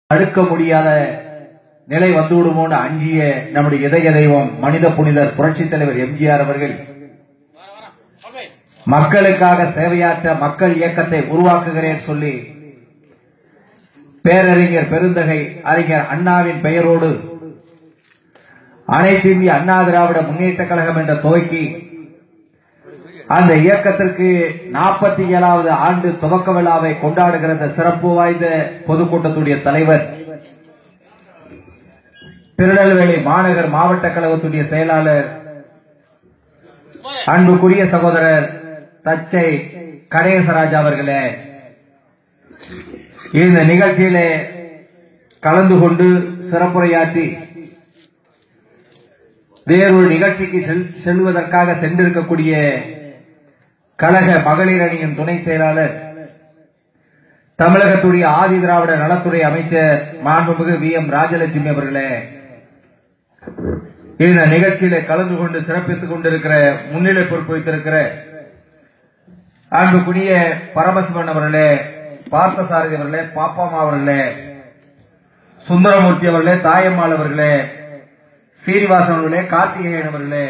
தடுக்க முடியாத நிலை வந்துவிடுமோன்னு அஞ்சிய நம்முடைய இதய தெய்வம் மனித புனிதர் புரட்சித் தலைவர் எம்ஜிஆர் அவர்கள் மக்களுக்காக சேவையாற்ற மக்கள் இயக்கத்தை உருவாக்குகிறேன் சொல்லி பேரறிஞர் பெருந்தகை அறிஞர் அண்ணாவின் பெயரோடு அனைத்து இந்திய அண்ணா திராவிட முன்னேற்ற கழகம் என்ற துவக்கி அந்த இயக்கத்திற்கு நாற்பத்தி ஏழாவது ஆண்டு துவக்க விழாவை கொண்டாடுகிற இந்த சிறப்பு வாய்ந்த பொதுக்கூட்டத்துடைய தலைவர் திருநெல்வேலி மாநகர் மாவட்ட கழகத்துடைய செயலாளர் அன்புக்குரிய சகோதரர் தச்சை கணேசராஜ் அவர்களே இந்த நிகழ்ச்சியிலே கலந்து கொண்டு சிறப்புரையாற்றி வேறொரு நிகழ்ச்சிக்கு செல்- செல்வதற்காக சென்றிருக்கக்கூடிய கழக மகளிர் அணியின் துணை செயலாளர் தமிழகத்துடைய ஆதி திராவிட நலத்துறை அமைச்சர் மாண்புமிகு வி எம் ராஜலட்சுமி அவர்களே இந்த நிகழ்ச்சியில கலந்து கொண்டு சிறப்பித்துக் கொண்டிருக்கிற முன்னிலை பொறுப்பு வைத்திருக்கிற அன்புக்குரிய பரமசிவன் அவர்களே பார்த்தசாரதி அவர்களே பாப்பாமா அவர்களே சுந்தரமூர்த்தி அவர்களே தாயம்மாள் அவர்களே சீனிவாசன் அவர்களே கார்த்திகேயன் அவர்களே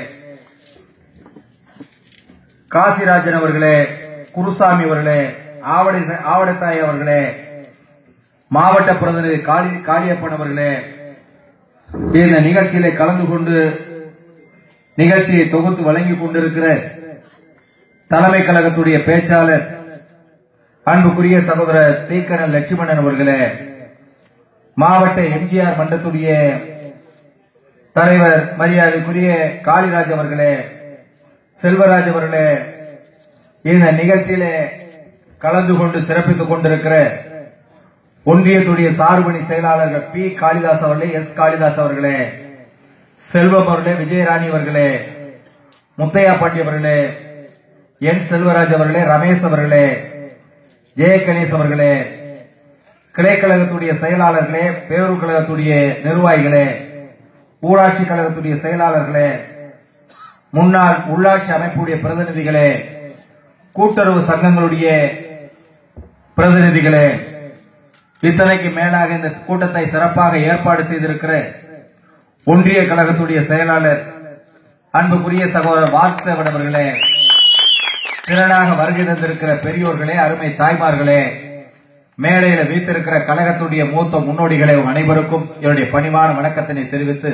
காசிராஜன் அவர்களே குருசாமி அவர்களே ஆவடை ஆவடத்தாய் அவர்களே மாவட்ட பிரதிநிதி காளி காளியப்பன் அவர்களே இந்த நிகழ்ச்சியிலே கலந்து கொண்டு நிகழ்ச்சியை தொகுத்து வழங்கிக் கொண்டிருக்கிற தலைமை கழகத்துடைய பேச்சாளர் அன்புக்குரிய சகோதரர் தீக்கணன் லட்சுமணன் அவர்களே மாவட்ட எம்ஜிஆர் மன்றத்துடைய தலைவர் மரியாதைக்குரிய காளிராஜ் அவர்களே செல்வராஜ் அவர்களே இந்த நிகழ்ச்சியிலே கலந்து கொண்டு சிறப்பித்துக் கொண்டிருக்கிற ஒன்றியத்துடைய சார்பணி செயலாளர்கள் பி காளிதாஸ் அவர்களே எஸ் காளிதாஸ் அவர்களே செல்வம் அவர்களே விஜயராணி அவர்களே முத்தையா பாண்டி அவர்களே என் செல்வராஜ் அவர்களே ரமேஷ் அவர்களே ஜெய கணேஷ் அவர்களே கிளைக்கழகத்துடைய செயலாளர்களே பேரூர் கழகத்துடைய நிர்வாகிகளே ஊராட்சி கழகத்துடைய செயலாளர்களே முன்னாள் உள்ளாட்சி அமைப்புடைய பிரதிநிதிகளே கூட்டுறவு சங்கங்களுடைய பிரதிநிதிகளே இத்தனைக்கு மேலாக இந்த கூட்டத்தை சிறப்பாக ஏற்பாடு செய்திருக்கிற ஒன்றிய கழகத்துடைய செயலாளர் அன்புக்குரிய சகோதரர் வாசுதேவன் அவர்களே திரளாக வருகை தந்திருக்கிற பெரியோர்களே அருமை தாய்மார்களே மேடையில வீத்திருக்கிற கழகத்துடைய மூத்த முன்னோடிகளை உங்க அனைவருக்கும் என்னுடைய பணிவான வணக்கத்தினை தெரிவித்து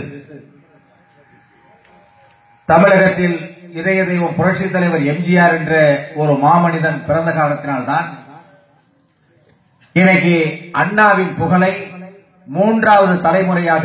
தமிழகத்தில் இதய தெய்வம் புரட்சித் தலைவர் எம்ஜிஆர் என்ற ஒரு மாமனிதன் பிறந்த காலத்தினால்தான் இன்னைக்கு அண்ணாவின் புகழை மூன்றாவது தலைமுறையாக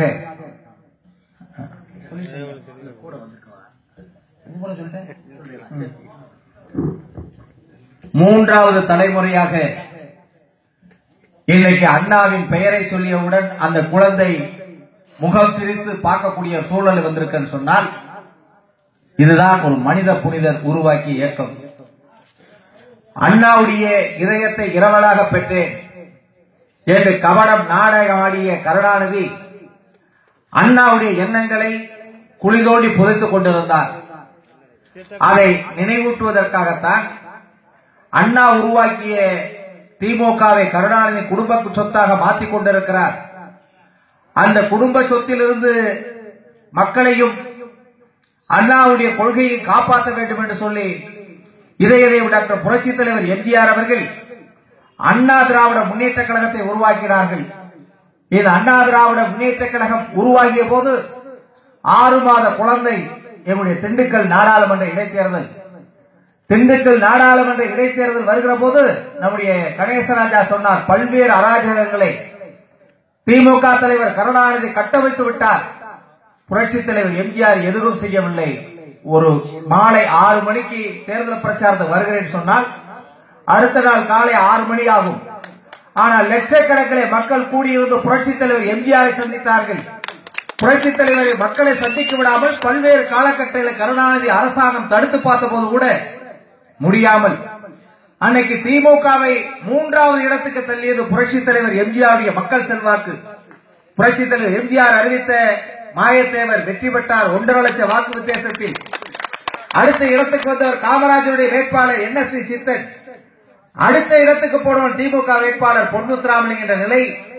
மூன்றாவது தலைமுறையாக இன்னைக்கு அண்ணாவின் பெயரை சொல்லியவுடன் அந்த குழந்தை முகம் சிரித்து பார்க்கக்கூடிய சூழல் வந்திருக்குன்னு சொன்னால் இதுதான் ஒரு மனித புனிதர் உருவாக்கிய இயக்கம் அண்ணாவுடைய இதயத்தை இரவலாக பெற்றேன் என்று கபடம் நாடகமாடிய கருணாநிதி அண்ணாவுடைய எண்ணங்களை குளிதோண்டி புதைத்துக் கொண்டிருந்தார் அதை நினைவூட்டுவதற்காகத்தான் அண்ணா உருவாக்கிய திமுகவை கருணாநிதி குடும்ப சொத்தாக மாற்றிக் கொண்டிருக்கிறார் அந்த குடும்ப சொத்திலிருந்து மக்களையும் அண்ணாவுடைய கொள்கையை காப்பாற்ற வேண்டும் என்று சொல்லி இதயதேவ டாக்டர் புரட்சித் தலைவர் எம்ஜிஆர் அவர்கள் அண்ணா திராவிட முன்னேற்ற கழகத்தை உருவாக்கினார்கள் இந்த அண்ணா திராவிட முன்னேற்ற கழகம் உருவாகிய போது ஆறு மாத குழந்தை எங்களுடைய திண்டுக்கல் நாடாளுமன்ற இடைத்தேர்தல் திண்டுக்கல் நாடாளுமன்ற இடைத்தேர்தல் வருகிற போது நம்முடைய கணேசராஜா சொன்னார் பல்வேறு அராஜகங்களை திமுக தலைவர் கருணாநிதி கட்டமைத்து விட்டார் புரட்சி தலைவர் எம்ஜிஆர் எதுவும் செய்யவில்லை ஒரு மாலை ஆறு மணிக்கு தேர்தல் பிரச்சாரத்துக்கு வருகிறேன் சொன்னால் அடுத்த நாள் காலை ஆறு மணி ஆகும் ஆனால் லட்சக்கணக்கிலே மக்கள் கூடியிருந்து புரட்சி தலைவர் எம்ஜிஆரை சந்தித்தார்கள் புரட்சி தலைவரை மக்களை சந்திக்க விடாமல் பல்வேறு காலகட்டங்களில் கருணாநிதி அரசாங்கம் தடுத்து பார்த்த போது கூட முடியாமல் அன்னைக்கு திமுகவை மூன்றாவது இடத்துக்கு தள்ளியது புரட்சி தலைவர் எம்ஜிஆருடைய மக்கள் செல்வாக்கு புரட்சி தலைவர் எம்ஜிஆர் அறிவித்த மாயத்தேவர் வெற்றி பெற்றார் ஒன்றரை லட்சம் வாக்கு வித்தியாசத்தில் அடுத்த இடத்துக்கு வந்தவர் காமராஜருடைய வேட்பாளர் என் எஸ் சித்தன் அடுத்த இடத்துக்கு போனவர் திமுக வேட்பாளர் பொன்முத்துராமலிங்க என்ற நிலை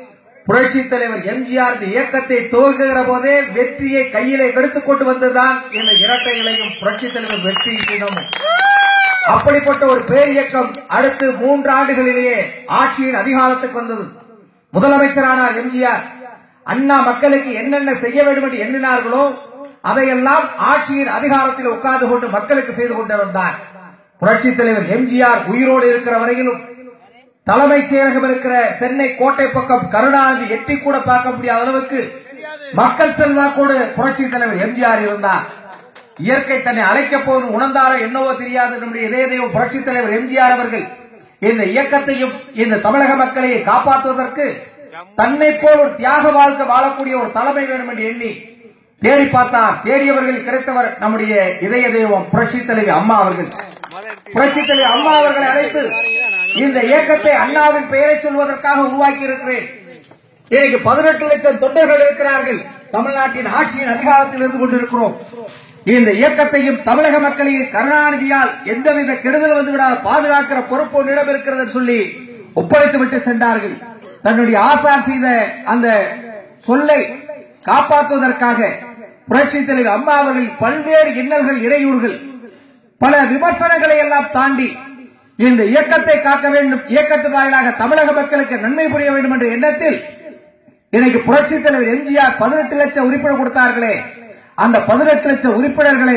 புரட்சி தலைவர் எம்ஜிஆர் இந்த இயக்கத்தை துவங்குகிற போதே வெற்றியை கையிலே எடுத்துக் கொண்டு வந்ததுதான் இந்த இரட்டை இலையும் புரட்சி தலைவர் வெற்றி சின்னமும் அப்படிப்பட்ட ஒரு பேர் இயக்கம் அடுத்து மூன்று ஆண்டுகளிலேயே ஆட்சியின் அதிகாரத்துக்கு வந்தது முதலமைச்சரானார் எம்ஜிஆர் அண்ணா மக்களுக்கு என்னென்ன செய்ய வேண்டும் என்று எண்ணினார்களோ அதையெல்லாம் ஆட்சியின் அதிகாரத்தில் உட்கார்ந்து கொண்டு மக்களுக்கு செய்து கொண்டு வந்தார் புரட்சி தலைவர் எம்ஜிஆர் உயிரோடு இருக்கிற வரையிலும் தலைமைச் செயலகம் இருக்கிற சென்னை கோட்டை பக்கம் கருணாநிதி எட்டி கூட பார்க்க முடியாத அளவுக்கு மக்கள் செல்வாக்கோடு புரட்சி தலைவர் எம்ஜிஆர் இருந்தார் இயற்கை தன்னை அழைக்கப் போகும் உணர்ந்தாரோ என்னவோ தெரியாது நம்முடைய இதய தெய்வம் புரட்சி தலைவர் எம்ஜிஆர் அவர்கள் இந்த இயக்கத்தையும் இந்த தமிழக மக்களை காப்பாற்றுவதற்கு தன்னை போல் ஒரு தியாக வாழ்க்கை வாழக்கூடிய ஒரு தலைமை வேண்டும் என்று எண்ணி தேடி பார்த்தார் தேடியவர்கள் கிடைத்தவர் நம்முடைய இதய தெய்வம் புரட்சி தலைவி அம்மா அவர்கள் புரட்சி தலைவி அம்மா அவர்களை அழைத்து இந்த இயக்கத்தை அண்ணாவின் பெயரை சொல்வதற்காக உருவாக்கி இருக்கிறேன் இன்னைக்கு பதினெட்டு லட்சம் தொண்டர்கள் இருக்கிறார்கள் தமிழ்நாட்டின் ஆட்சியின் அதிகாரத்தில் இருந்து கொண்டிருக்கிறோம் இந்த இயக்கத்தையும் தமிழக மக்களையும் கருணாநிதியால் எந்தவித கெடுதல் வந்துவிடாத பாதுகாக்கிற பொறுப்பு உன்னிடம் இருக்கிறது சொல்லி ஒப்படைத்து விட்டு சென்றார்கள் தன்னுடைய ஆசான் செய்த அந்த சொல்லை காப்பாற்றுவதற்காக புரட்சி தலைவர் அம்மா அவர்கள் பல்வேறு இன்னல்கள் இடையூறுகள் பல விமர்சனங்களை எல்லாம் தாண்டி இந்த இயக்கத்தை காக்க வேண்டும் இயக்கத்தின் வாயிலாக தமிழக மக்களுக்கு நன்மை புரிய வேண்டும் என்ற எண்ணத்தில் இன்னைக்கு புரட்சி தலைவர் எம்ஜிஆர் பதினெட்டு லட்சம் உறுப்பினர் கொடுத்தார்களே அந்த பதினெட்டு லட்சம் உறுப்பினர்களை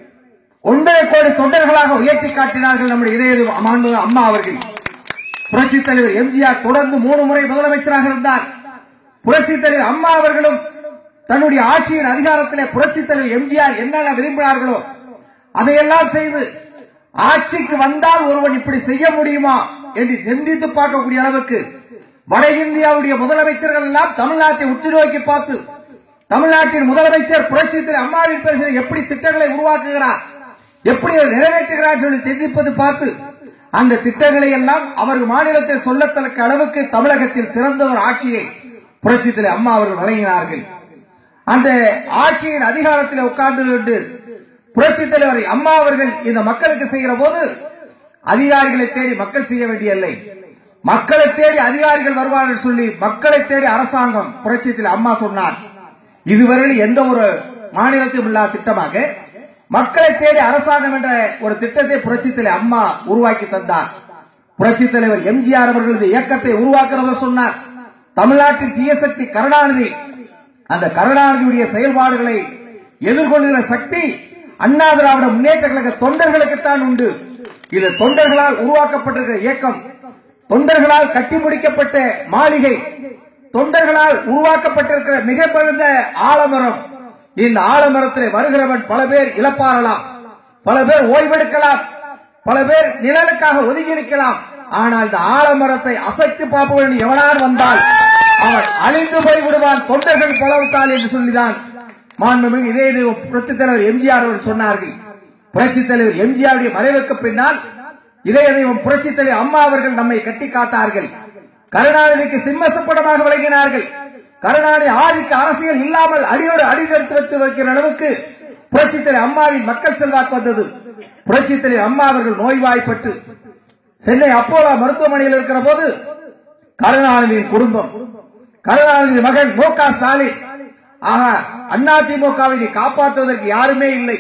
ஒன்றரை கோடி தொண்டர்களாக உயர்த்தி காட்டினார்கள் நம்முடைய இதய மாண்பு அம்மா அவர்கள் புரட்சி தலைவர் எம்ஜிஆர் தொடர்ந்து மூணு முறை முதலமைச்சராக இருந்தார் புரட்சி தலைவர் அம்மா அவர்களும் தன்னுடைய ஆட்சியின் அதிகாரத்திலே புரட்சி தலைவர் எம்ஜிஆர் என்னென்ன விரும்பினார்களோ அதையெல்லாம் செய்து ஆட்சிக்கு வந்தால் ஒருவன் இப்படி செய்ய முடியுமா என்று சிந்தித்து பார்க்கக்கூடிய அளவுக்கு வட இந்தியாவுடைய முதலமைச்சர்கள் எல்லாம் தமிழ்நாட்டை உற்று நோக்கி பார்த்து தமிழ்நாட்டின் முதலமைச்சர் புரட்சி தலைவர் அம்மாவின் பேசுகிற எப்படி திட்டங்களை உருவாக்குகிறார் எப்படி அதை நிறைவேற்றுகிறார் சொல்லி சிந்திப்பது பார்த்து அந்த திட்டங்களை எல்லாம் அவர் மாநிலத்தில் சொல்லத்தக்க அளவுக்கு தமிழகத்தில் சிறந்த ஒரு ஆட்சியை புரட்சி தலைவர் அம்மா அவர்கள் வழங்கினார்கள் அந்த ஆட்சியின் அதிகாரத்தில் உட்கார்ந்து கொண்டு புரட்சி தலைவர் அம்மா அவர்கள் இந்த மக்களுக்கு செய்கிற போது அதிகாரிகளை தேடி மக்கள் செய்ய வேண்டியதில்லை மக்களை தேடி அதிகாரிகள் வருவார்கள் சொல்லி மக்களை தேடி அரசாங்கம் புரட்சித்தில் அம்மா சொன்னார் இதுவரையில் எந்த ஒரு மாநிலத்திலும் இல்லாத திட்டமாக மக்களை தேடி அரசாங்கம் என்ற ஒரு திட்டத்தை புரட்சித்தில் அம்மா உருவாக்கி தந்தார் புரட்சி தலைவர் எம்ஜிஆர் அவர்கள் இந்த இயக்கத்தை உருவாக்குறவர் சொன்னார் தமிழ்நாட்டின் தீயசக்தி கருணாநிதி அந்த கருணாநிதியுடைய செயல்பாடுகளை எதிர்கொள்கிற சக்தி அண்ணா திராவிட முன்னேற்ற கழக தொண்டர்களுக்குத்தான் உண்டு இது தொண்டர்களால் உருவாக்கப்பட்டிருக்கிற இயக்கம் தொண்டர்களால் கட்டி முடிக்கப்பட்ட மாளிகை தொண்டர்களால் உருவாக்கப்பட்டிருக்கிற மிக பிறந்த ஆலமரம் இந்த ஆலமரத்தில் வருகிறவன் பல பேர் இழப்பாரலாம் பல பேர் ஓய்வெடுக்கலாம் பல பேர் நிழலுக்காக ஒதுங்கி நிற்கலாம் ஆனால் இந்த ஆலமரத்தை அசைத்து பார்ப்பவன் எவனார் வந்தால் அவன் அழிந்து போய் விடுவான் தொண்டர்கள் பலவத்தால் என்று சொல்லிதான் மாண்புமிகு இதே இது புரட்சி தலைவர் எம்ஜிஆர் அவர்கள் சொன்னார்கள் புரட்சி தலைவர் எம்ஜிஆருடைய மறைவுக்கு பின்னால் இதய தெய்வம் புரட்சி தலைவர் அம்மா அவர்கள் நம்மை கட்டி காத்தார்கள் கருணாநிதிக்கு சிம்மசப்படமாக விளங்கினார்கள் கருணாநிதி ஆதிக்க அரசியல் இல்லாமல் அடியோடு அடிதெடுத்து வைத்து வைக்கிற அளவுக்கு புரட்சி தலைவர் அம்மாவின் மக்கள் செல்வாக்கு வந்தது புரட்சி தலைவர் அம்மா அவர்கள் நோய்வாய்ப்பட்டு சென்னை அப்போலோ மருத்துவமனையில் இருக்கிற போது கருணாநிதியின் குடும்பம் கருணாநிதி மகன் மு க ஸ்டாலின் ஆஹா அண்ணா திமுகவை காப்பாற்றுவதற்கு யாருமே இல்லை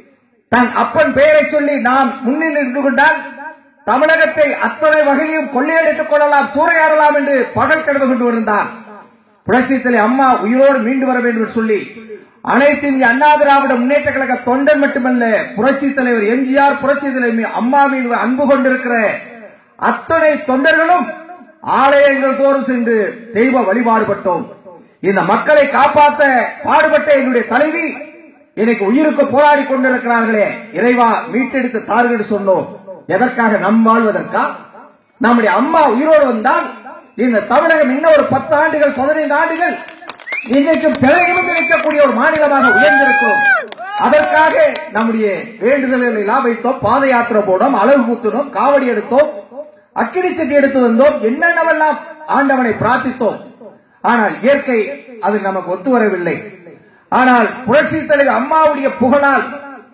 தன் அப்பன் பெயரை சொல்லி நாம் முன்னில் நின்று கொண்டால் தமிழகத்தை அத்தனை வகையும் கொள்ளையடித்துக் கொள்ளலாம் சூறையாடலாம் என்று பகல் கனவு கொண்டு வந்தார் புரட்சித்தலை அம்மா உயிரோடு மீண்டு வர வேண்டும் என்று சொல்லி அனைத்து இந்திய அண்ணா திராவிட முன்னேற்ற கழக தொண்டன் மட்டுமல்ல புரட்சி தலைவர் எம்ஜிஆர் புரட்சி தலைவர் அம்மா மீது அன்பு கொண்டிருக்கிற அத்தனை தொண்டர்களும் ஆலயங்கள் தோறும் சென்று தெய்வ வழிபாடுபட்டோம் இந்த மக்களை காப்பாற்ற பாடுபட்ட எங்களுடைய தலைவி இன்னைக்கு உயிருக்கு போராடி கொண்டிருக்கிறார்களே இறைவா மீட்டெடுத்து தாருங்கள் என்று சொன்னோம் எதற்காக நம் வாழ்வதற்கா நம்முடைய அம்மா உயிரோடு வந்தால் இந்த தமிழகம் இன்னும் ஒரு பத்து ஆண்டுகள் பதினைந்து ஆண்டுகள் இன்னைக்கும் பிழையும் நிற்கக்கூடிய ஒரு மாநிலமாக உயர்ந்திருக்கிறோம் அதற்காக நம்முடைய வேண்டுதல்களை எல்லாம் வைத்தோம் பாத யாத்திரை போனோம் அழகு குத்தினோம் காவடி எடுத்தோம் அக்கினி சட்டி எடுத்து வந்தோம் என்னென்னவெல்லாம் ஆண்டவனை பிரார்த்தித்தோம் ஆனால் இயற்கை அது நமக்கு ஒத்து வரவில்லை ஆனால் புரட்சி தலைவர் அம்மாவுடைய புகழால்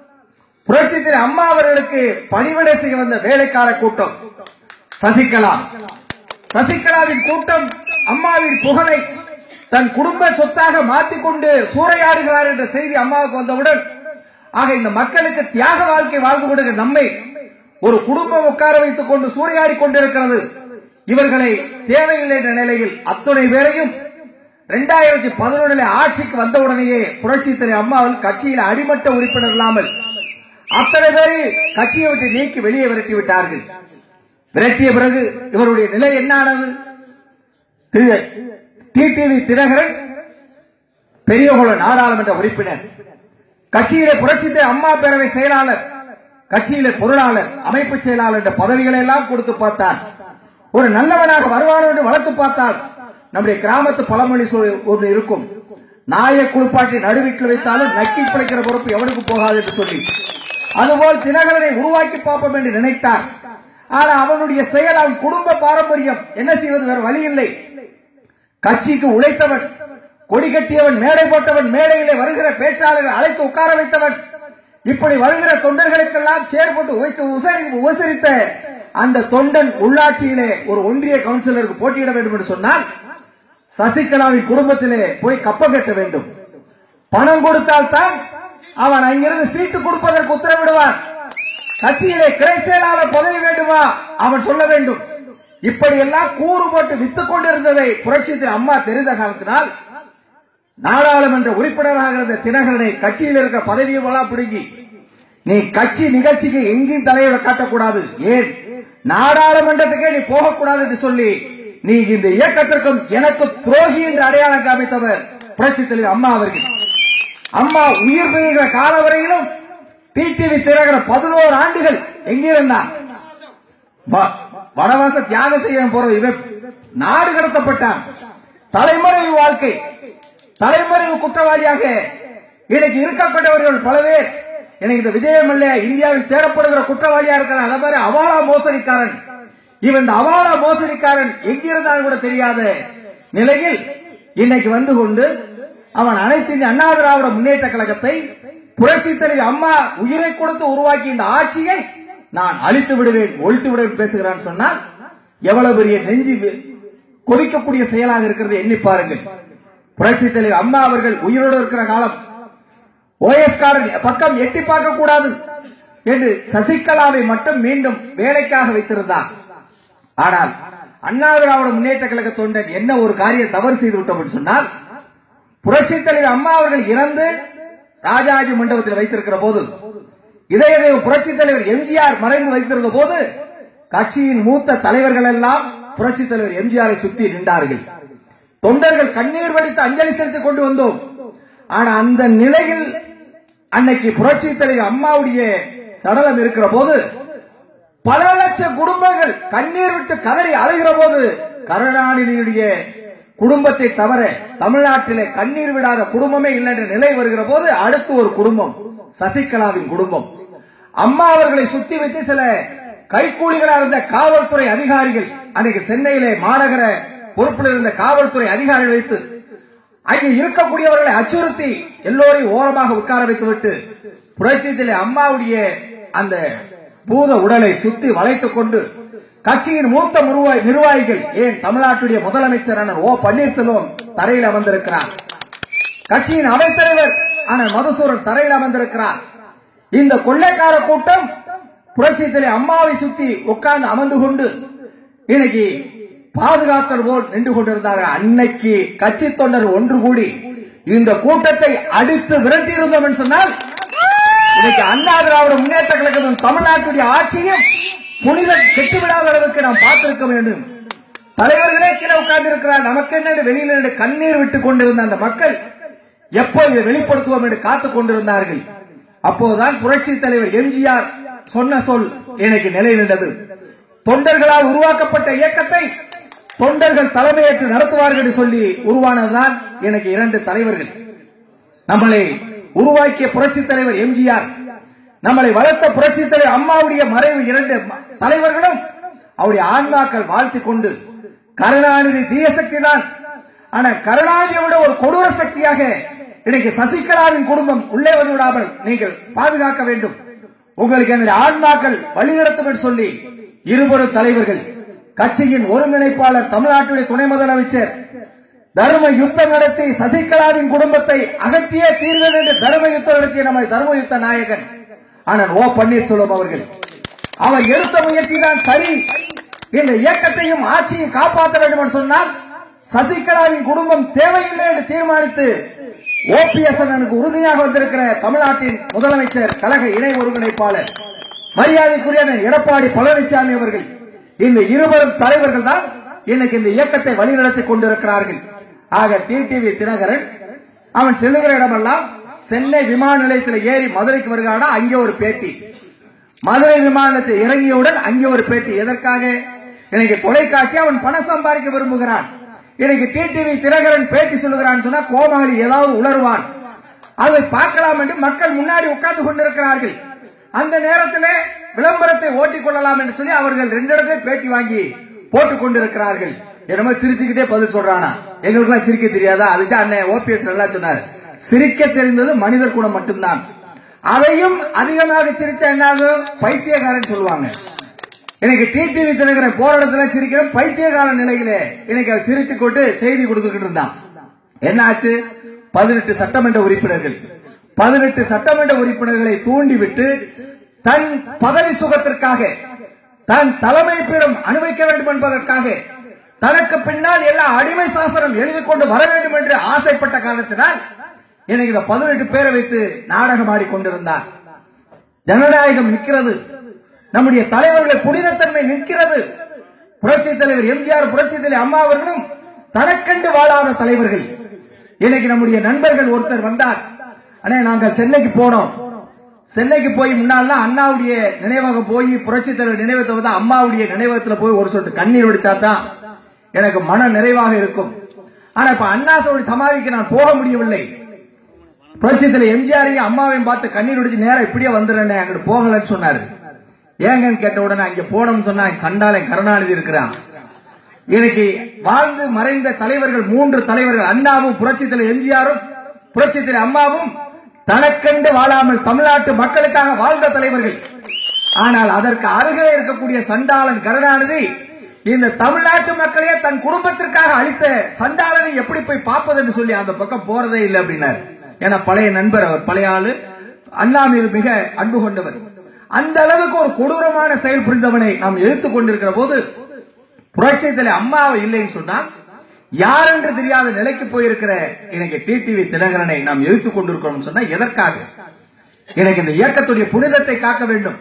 புரட்சி தலைவர் அம்மா அவர்களுக்கு பணிவிடை செய்ய வந்த வேலைக்கார கூட்டம் சசிகலா சசிகலாவின் கூட்டம் அம்மாவின் புகழை தன் குடும்ப சொத்தாக மாற்றிக்கொண்டு சூறையாடுகிறார் என்ற செய்தி அம்மாவுக்கு வந்தவுடன் ஆக இந்த மக்களுக்கு தியாக வாழ்க்கை வாழ்ந்து கொண்டிருக்கிற நம்மை ஒரு குடும்பம் உட்கார வைத்துக் கொண்டு சூறையாடி கொண்டிருக்கிறது இவர்களை தேவையில்லை என்ற நிலையில் அத்துணை பேரையும் இரண்டாயிரத்தி பதினொன்றில் ஆட்சிக்கு வந்தவுடனேயே புரட்சி தலைவர் அம்மாவில் கட்சியில் அடிமட்ட உறுப்பினர் இல்லாமல் அத்தனை பேரை கட்சியை விட்டு நீக்கி வெளியே விரட்டி விட்டார்கள் விரட்டிய பிறகு இவருடைய நிலை என்ன ஆனது டிடிவி தினகரன் பெரியகுள நாடாளுமன்ற உறுப்பினர் கட்சியிலே புரட்சித்தை அம்மா பேரவை செயலாளர் கட்சியிலே பொருளாளர் அமைப்பு செயலாளர் என்ற பதவிகளை எல்லாம் கொடுத்து பார்த்தார் ஒரு நல்லவனாக வருவானோ என்று வளர்த்து பார்த்தால் நம்முடைய கிராமத்து பழமொழி சொல் ஒன்று இருக்கும் நாயை குளிப்பாட்டி நடுவீட்டில் வைத்தாலும் நக்கி பிழைக்கிற பொறுப்பு எவனுக்கு போகாது என்று சொல்லி அதுபோல் தினகரனை உருவாக்கி பார்ப்போம் என்று நினைத்தார் ஆனா அவனுடைய செயல் அவன் குடும்ப பாரம்பரியம் என்ன செய்வது வேற வழி இல்லை கட்சிக்கு உழைத்தவன் கொடி கட்டியவன் மேடை போட்டவன் மேடையிலே வருகிற பேச்சாளர்கள் அழைத்து உட்கார வைத்தவன் இப்படி வருகிற தொண்டர்களுக்கெல்லாம் செயற்பட்டு உபசரித்த அந்த தொண்டன் உள்ளாட்சியிலே ஒரு ஒன்றிய கவுன்சிலருக்கு போட்டியிட வேண்டும் என்று சொன்னால் சசிகலாவின் குடும்பத்திலே போய் கப்பம் கட்ட வேண்டும் பணம் கொடுத்தால் தான் அவன் அங்கிருந்து சீட்டு கொடுப்பதற்கு உத்தரவிடுவான் கட்சியிலே கிளை செயலாளர் பதவி வேண்டுமா அவன் சொல்ல வேண்டும் இப்படி எல்லாம் கூறு போட்டு வித்துக் கொண்டிருந்ததை புரட்சித்தில் அம்மா தெரிந்த காலத்தினால் நாடாளுமன்ற உறுப்பினராக இருந்த தினகரனை கட்சியில் இருக்கிற பதவியெல்லாம் பிடுங்கி நீ கட்சி நிகழ்ச்சிக்கு எங்கேயும் தலையோட காட்டக்கூடாது ஏன் நாடாளுமன்றத்துக்கே நீ போகக்கூடாது என்று சொல்லி நீ இந்த இயக்கத்திற்கும் எனக்கு துரோகி என்று அடையாளம் காமித்தவர் புரட்சி தலைவர் அம்மா அவர்கள் அம்மா உயிர் பெய்கிற கால வரையிலும் டிடிவி தினகர பதினோரு ஆண்டுகள் எங்கிருந்தான் வ- வனவாச தியாகம் செய்ய போறது இவன் நாடு கடத்தப்பட்டான் தலைமறைவு வாழ்க்கை தலைமறைவு குற்றவாளியாக இன்னைக்கு இருக்கப்பட்டவர்கள் பல பேர் எனக்கு இந்த விஜயமல்ல இந்தியாவில் தேடப்படுகிற குற்றவாளியா இருக்கிறான் அதே மாதிரி அவாலா மோசடிக்காரன் இவன் இந்த அவாலா மோசடிக்காரன் எங்கிருந்தாலும் கூட தெரியாத நிலையில் இன்னைக்கு வந்து கொண்டு அவன் அனைத்து இந்திய அண்ணா திராவிட முன்னேற்ற கழகத்தை புரட்சி தலைவி அம்மா உயிரை கொடுத்து உருவாக்கி இந்த ஆட்சியை நான் அழித்து விடுவேன் ஒழித்து விடுவேன் பேசுகிறான் சொன்னால் எவ்வளவு பெரிய நெஞ்சு வி- கொதிக்கக்கூடிய செயலாக இருக்கிறது எண்ணி பாருங்கள் புரட்சி தலைவி அம்மா அவர்கள் உயிரோடு இருக்கிற காலம் ஓஎஸ் காரன் பக்கம் எட்டி பார்க்க கூடாது என்று சசிகலாவை மட்டும் மீண்டும் வேலைக்காக வைத்திருந்தார் ஆனால் அண்ணா திராவிட முன்னேற்ற கழக தொண்டன் என்ன ஒரு காரியம் தவறு செய்து விட்டோம் என்று சொன்னால் புரட்சி தலைவர் அம்மா அவர்கள் இறந்து ராஜாஜி மண்டபத்தில் வைத்திருக்கிற போது இதய புரட்சி தலைவர் எம்ஜிஆர் மறைந்து வைத்திருந்த போது கட்சியின் மூத்த தலைவர்கள் எல்லாம் புரட்சி தலைவர் எம்ஜிஆரை சுத்தி நின்றார்கள் தொண்டர்கள் கண்ணீர் வடித்து அஞ்சலி செலுத்திக் கொண்டு வந்தோம் ஆனா அந்த நிலையில் அன்னைக்கு புரட்சி தலைவர் அம்மாவுடைய சடலம் இருக்கிற போது பல லட்சம் குடும்பங்கள் கண்ணீர் விட்டு கதறி அழுகிற போது கருணாநிதியுடைய குடும்பத்தை தவிர தமிழ்நாட்டிலே கண்ணீர் விடாத குடும்பமே இல்லை என்ற நிலை வருகிற போது அடுத்து ஒரு குடும்பம் சசிகலாவின் குடும்பம் அம்மா அவர்களை சுத்தி வைத்து சில கைக்கூலிகளா இருந்த காவல்துறை அதிகாரிகள் அன்னைக்கு சென்னையிலே மாநகர பொறுப்பில் இருந்த காவல்துறை அதிகாரிகள் வைத்து அங்கே இருக்கக்கூடியவர்களை அச்சுறுத்தி எல்லோரையும் ஓரமாக உட்கார வைத்துவிட்டு புரட்சித்திலே அம்மாவுடைய அந்த பூத உடலை சுத்தி வளைத்துக் கொண்டு கட்சியின் மூத்த முருவாய்- நிர்வாகிகள் ஏன் தமிழ்நாட்டுடைய முதலமைச்சரான ஓ பன்னீர்செல்வம் தரையில் அமர்ந்திருக்கிறார் கட்சியின் அவைத்தலைவர் ஆன மதுசூரன் தரையில் அமர்ந்திருக்கிறார் இந்த கொள்ளைக்கார கூட்டம் புரட்சித்திலே அம்மாவை சுத்தி உட்கார்ந்து அமர்ந்து கொண்டு இன்னைக்கு பாதுகாத்தல் போல் நின்று கொண்டிருந்தார்கள் அன்னைக்கு கட்சி தொண்டர் ஒன்று கூடி இந்த கூட்டத்தை அடித்து விரட்டி இருந்தோம் என்று சொன்னால் இன்னைக்கு அண்ணா திராவிட முன்னேற்ற கழகம் தமிழ்நாட்டுடைய ஆட்சியும் புனித கெட்டுவிடாத அளவுக்கு நாம் பார்த்திருக்க வேண்டும் தலைவர்களே கீழே உட்கார்ந்து இருக்கிறார் நமக்கு என்ன வெளியில நின்று கண்ணீர் விட்டுக் கொண்டிருந்த அந்த மக்கள் எப்போ இதை வெளிப்படுத்துவோம் என்று காத்துக் கொண்டிருந்தார்கள் அப்போதுதான் புரட்சி தலைவர் எம்ஜிஆர் சொன்ன சொல் எனக்கு நிலை நின்றது தொண்டர்களால் உருவாக்கப்பட்ட இயக்கத்தை தொண்டர்கள் தலைமையேற்று நடத்துவார்கள் என்று சொல்லி உருவானதுதான் எனக்கு இரண்டு தலைவர்கள் நம்மளை உருவாக்கிய புரட்சி தலைவர் எம்ஜிஆர் நம்மளை வளர்த்த புரட்சி தலைவர் அம்மாவுடைய மறைவு இரண்டு ம- தலைவர்களும் அவருடைய ஆன்மாக்கள் வாழ்த்திக் கொண்டு கருணாநிதி தீய சக்தி தான் ஆனா கருணாநிதியை விட ஒரு கொடூர சக்தியாக இன்னைக்கு சசிகலாவின் குடும்பம் உள்ளே வந்து விடாமல் நீங்கள் பாதுகாக்க வேண்டும் உங்களுக்கு அந்த ஆன்மாக்கள் வழிநடத்தும் என்று சொல்லி இருவரும் தலைவர்கள் கட்சியின் ஒருங்கிணைப்பாளர் தமிழ்நாட்டுடைய துணை முதலமைச்சர் தர்ம யுத்தம் நடத்தி சசிகலாவின் குடும்பத்தை அகற்றியே தீர்வேன் என்று தர்ம யுத்தம் நடத்திய நம்ம தர்ம யுத்த நாயகன் ஆனால் ஓ பன்னீர்செல்வம் அவர்கள் அவர் எடுத்த முயற்சி தான் சரி இந்த இயக்கத்தையும் ஆட்சியை காப்பாற்ற வேண்டும் என்று சொன்னால் சசிகலாவின் குடும்பம் தேவையில்லை என்று தீர்மானித்து ஓபிஎஸ் அண்ணனுக்கு உறுதியாக வந்திருக்கிற தமிழ்நாட்டின் முதலமைச்சர் கழக இணை ஒருங்கிணைப்பாளர் மரியாதைக்குரிய அண்ணன் எடப்பாடி பழனிசாமி அவர்கள் இந்த இருவரும் தலைவர்கள் தான் இன்னைக்கு இந்த இயக்கத்தை வழிநடத்தி கொண்டிருக்கிறார்கள் ஆக டிடிவி தினகரன் அவன் செல்லுகிற இடமெல்லாம் சென்னை விமான நிலையத்தில் ஏறி மதுரைக்கு வருகிறானா அங்கே ஒரு பேட்டி மதுரை விமான நிலையத்தில் இறங்கியவுடன் அங்கே ஒரு பேட்டி எதற்காக இன்னைக்கு தொலைக்காட்சி அவன் பணம் சம்பாதிக்க விரும்புகிறான் இன்னைக்கு டிடிவி தினகரன் பேட்டி சொல்லுகிறான் சொன்னா கோமாளி ஏதாவது உணர்வான் அதை பார்க்கலாம் என்று மக்கள் முன்னாடி உட்கார்ந்து கொண்டிருக்கிறார்கள் அந்த நேரத்திலே விளம்பரத்தை ஓட்டிக் கொள்ளலாம் என்று சொல்லி அவர்கள் ரெண்டு இடத்துல பேட்டி வாங்கி போட்டுக் கொண்டிருக்கிறார்கள் என்னமோ சிரிச்சுக்கிட்டே பதில் சொல்றானா எங்களுக்கு எல்லாம் சிரிக்க தெரியாதா அதுக்கு அண்ணன் ஓபிஎஸ் நல்லா சொன்னார் சிரிக்க தெரிந்தது மனிதர் குணம் மட்டும்தான் அதையும் அதிகமாக சிரிச்சா என்னாகும் பைத்தியக்காரன் சொல்லுவாங்க இன்னைக்கு டிடிவி தினகரன் போற இடத்துல சிரிக்கிற பைத்தியகால நிலையிலே இன்னைக்கு அவர் சிரிச்சு கொண்டு செய்தி கொடுத்துக்கிட்டு இருந்தான் என்ன ஆச்சு பதினெட்டு சட்டமன்ற உறுப்பினர்கள் பதினெட்டு சட்டமன்ற உறுப்பினர்களை தூண்டிவிட்டு தன் பதவி சுகத்திற்காக தன் தலைமை பீடம் அனுபவிக்க வேண்டும் என்பதற்காக தனக்கு பின்னால் எல்லா அடிமை சாசனம் எழுதி கொண்டு வர வேண்டும் என்று ஆசைப்பட்ட காரணத்தினால் எனக்கு இந்த பதினெட்டு பேரை வைத்து நாடகம் ஆடிக்கொண்டிருந்தார் ஜனநாயகம் நிற்கிறது நம்முடைய தலைவர்கள் புனிதத்தன்மை நிற்கிறது புரட்சி தலைவர் எம்ஜிஆர் புரட்சி தலைவர் அம்மா அவர்களும் தனக்கண்டு வாழாத தலைவர்கள் இன்னைக்கு நம்முடைய நண்பர்கள் ஒருத்தர் வந்தார் அண்ணே நாங்கள் சென்னைக்கு போனோம் சென்னைக்கு போய் முன்னாள் அண்ணாவுடைய நினைவகம் போய் புரட்சி தலைவர் நினைவகத்தை வந்து அம்மாவுடைய நினைவகத்துல போய் ஒரு சொட்டு கண்ணீர் வடிச்சாதான் எனக்கு மன நிறைவாக இருக்கும் ஆனா இப்ப அண்ணா சொல்லி சமாதிக்கு நான் போக முடியவில்லை புரட்சித்துல எம்ஜிஆரையும் அம்மாவையும் பார்த்து கண்ணீர் வடிச்சு நேரம் இப்படியே வந்துடுறேன் அங்கிட்டு போகலன்னு சொன்னாரு ஏங்கன்னு கேட்ட உடனே அங்க போனோம்னு சொன்னா சண்டாளன் கருணாநிதி இருக்கிறான் இன்னைக்கு வாழ்ந்து மறைந்த தலைவர்கள் மூன்று தலைவர்கள் அண்ணாவும் புரட்சித்தலை எம்ஜிஆரும் புரட்சித்தலை அம்மாவும் தனக்கண்டு வாழாமல் தமிழ்நாட்டு மக்களுக்காக வாழ்ந்த தலைவர்கள் ஆனால் அதற்கு அருகே இருக்கக்கூடிய சண்டாளன் கருணாநிதி இந்த தமிழ்நாட்டு மக்களையே தன் குடும்பத்திற்காக அளித்த சண்டாளனை எப்படி போய் பார்ப்பது என்று சொல்லி அந்த பக்கம் போறதே இல்லை அப்படின்னாரு ஏன்னா பழைய நண்பர் அவர் பழைய ஆளு அண்ணா மீது மிக அன்பு கொண்டவர் அந்த அளவுக்கு ஒரு கொடூரமான செயல் புரிந்தவனை நாம் எதிர்த்துக் கொண்டிருக்கிற போது புரட்சித்தலை அம்மா இல்லைன்னு சொன்னால் யார் என்று தெரியாத நிலைக்கு போயிருக்கிற எனக்கு டிடிவி தினகரனை நாம் எதிர்த்துக் கொண்டிருக்கிறோம் சொன்னா எதற்காக எனக்கு இந்த இயக்கத்துடைய புனிதத்தை காக்க வேண்டும்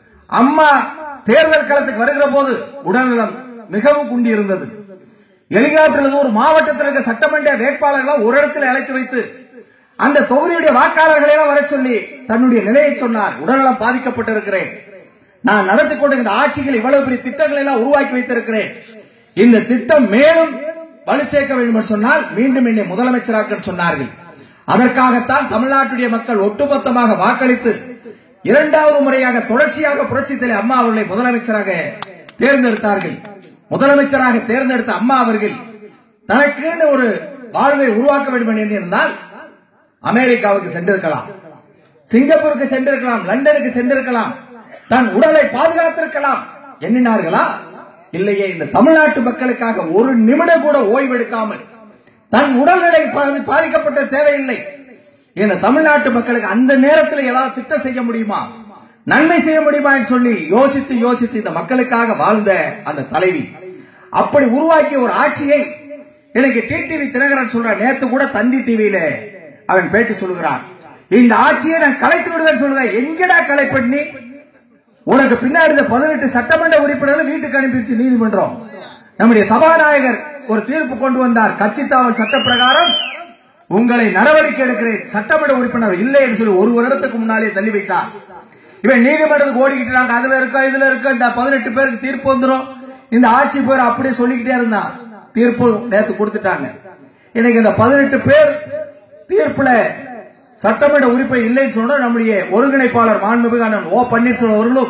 அம்மா தேர்தல் களத்துக்கு வருகிற போது உடல்நலம் மிகவும் குண்டி இருந்தது ஹெலிகாப்டர்ல ஒரு மாவட்டத்தில் இருக்க சட்டமன்ற வேட்பாளர்களை ஒரு இடத்துல அழைத்து வைத்து அந்த தொகுதியுடைய வாக்காளர்களை எல்லாம் வர சொல்லி தன்னுடைய நிலையை சொன்னார் உடல்நலம் பாதிக்கப்பட்டிருக்கிறேன் நான் நடத்தி கொண்ட இந்த ஆட்சிகள் இவ்வளவு பெரிய திட்டங்களை எல்லாம் உருவாக்கி வைத்திருக்கிறேன் இந்த திட்டம் மேலும் வலு சேர்க்க வேண்டும் என்று சொன்னால் மீண்டும் என்னை முதலமைச்சராக்க சொன்னார்கள் அதற்காகத்தான் தமிழ்நாட்டுடைய மக்கள் ஒட்டுமொத்தமாக வாக்களித்து இரண்டாவது முறையாக தொடர்ச்சியாக புரட்சித்தலை அம்மா அவர்களை முதலமைச்சராக தேர்ந்தெடுத்தார்கள் முதலமைச்சராக தேர்ந்தெடுத்த அம்மா அவர்கள் தனக்குன்னு ஒரு வாழ்வை உருவாக்க வேண்டும் என்று இருந்தால் அமெரிக்காவுக்கு சென்றிருக்கலாம் சிங்கப்பூருக்கு சென்றிருக்கலாம் லண்டனுக்கு சென்றிருக்கலாம் தன் உடலை பாதுகாத்திருக்கலாம் எண்ணினார்களா இல்லையே இந்த தமிழ்நாட்டு மக்களுக்காக ஒரு நிமிடம் கூட ஓய்வெடுக்காமல் தன் உடல்நிலை பா- பாதிக்கப்பட்ட தேவையில்லை இந்த தமிழ்நாட்டு மக்களுக்கு அந்த நேரத்தில் ஏதாவது திட்டம் செய்ய முடியுமா நன்மை செய்ய முடியுமா என்று சொல்லி யோசித்து யோசித்து இந்த மக்களுக்காக வாழ்ந்த அந்த தலைவி அப்படி உருவாக்கிய ஒரு ஆட்சியை எனக்கு டிடிவி தினகரன் சொல்ற நேத்து கூட தந்தி டிவியில அவன் பேட்டி சொல்லுகிறான் இந்த ஆட்சியை நான் கலைத்து விடுவேன் சொல்லுவேன் எங்கடா கலைப்பண்ணி உனக்கு பின்னாடி இந்த பதினெட்டு சட்டமன்ற உறுப்பினர்கள் வீட்டுக்கு அனுப்பிச்சு நீதிமன்றம் நம்முடைய சபாநாயகர் ஒரு தீர்ப்பு கொண்டு வந்தார் கட்சி தாவல் சட்ட பிரகாரம் உங்களை நடவடிக்கை எடுக்கிறேன் சட்டமன்ற உறுப்பினர் இல்லை என்று சொல்லி ஒரு வருடத்துக்கு முன்னாலே தள்ளி வைத்தார் இவன் நீதிமன்றத்துக்கு ஓடிக்கிட்டு நாங்க அதுல இருக்கோம் இதுல இருக்கோம் இந்த பதினெட்டு பேருக்கு தீர்ப்பு வந்துரும் இந்த ஆட்சி பேர் அப்படியே சொல்லிக்கிட்டே இருந்தான் தீர்ப்பு நேத்து கொடுத்துட்டாங்க இன்னைக்கு இந்த பதினெட்டு பேர் தீர்ப்புல சட்டமன்ற உறுப்பை இல்லைன்னு சொன்னா நம்முடைய ஒருங்கிணைப்பாளர் மாண்புமிகு அண்ணன் ஓ பன்னீர்செல்வம் அவர்களும்